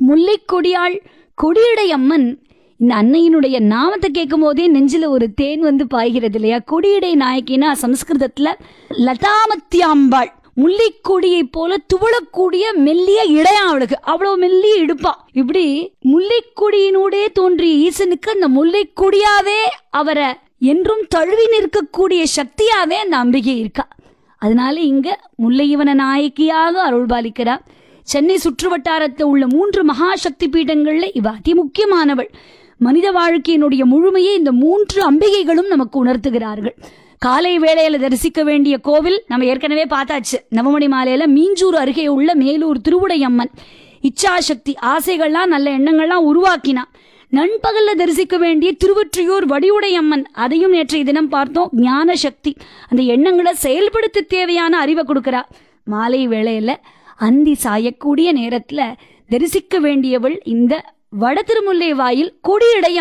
முல்லைக் கொடியாள் கொடியடை அம்மன் இந்த அன்னையினுடைய நாமத்தை கேட்கும் போதே நெஞ்சில ஒரு தேன் வந்து பாய்கிறது இல்லையா கொடியடை நாயக்கினா சமஸ்கிருதத்துல லதாமத்தியாம்பாள் முல்லைக்கொடியை போல துவளக்கூடிய மெல்லிய இடையா அவளுக்கு அவ்வளவு மெல்லிய இடுப்பா இப்படி முல்லைக்கொடியினூடே தோன்றிய ஈசனுக்கு அந்த முல்லைக்கொடியாவே அவரை என்றும் தழுவி நிற்கக்கூடிய சக்தியாவே அந்த அம்பிகை இருக்கா அதனால இங்க முல்லையவன நாயக்கியாக அருள்பாலிக்கிறார் சென்னை சுற்று வட்டாரத்தில் உள்ள மூன்று மகா சக்தி பீடங்கள்ல இவ அதி முக்கியமானவள் மனித வாழ்க்கையினுடைய முழுமையை இந்த மூன்று அம்பிகைகளும் நமக்கு உணர்த்துகிறார்கள் காலை வேளையில தரிசிக்க வேண்டிய கோவில் நம்ம ஏற்கனவே பார்த்தாச்சு நவமணி மாலையில மீஞ்சூர் அருகே உள்ள மேலூர் திருவுடையம்மன் இச்சாசக்தி ஆசைகள்லாம் நல்ல எண்ணங்கள்லாம் உருவாக்கினா நண்பகல்ல தரிசிக்க வேண்டிய திருவொற்றியூர் வடிவுடையம்மன் அதையும் நேற்றைய தினம் பார்த்தோம் ஞான சக்தி அந்த எண்ணங்களை செயல்படுத்த தேவையான அறிவை கொடுக்கிறா மாலை வேளையில அந்தி சாயக்கூடிய நேரத்துல தரிசிக்க வேண்டியவள் இந்த வட திருமுல்லை வாயில் கொடியடைய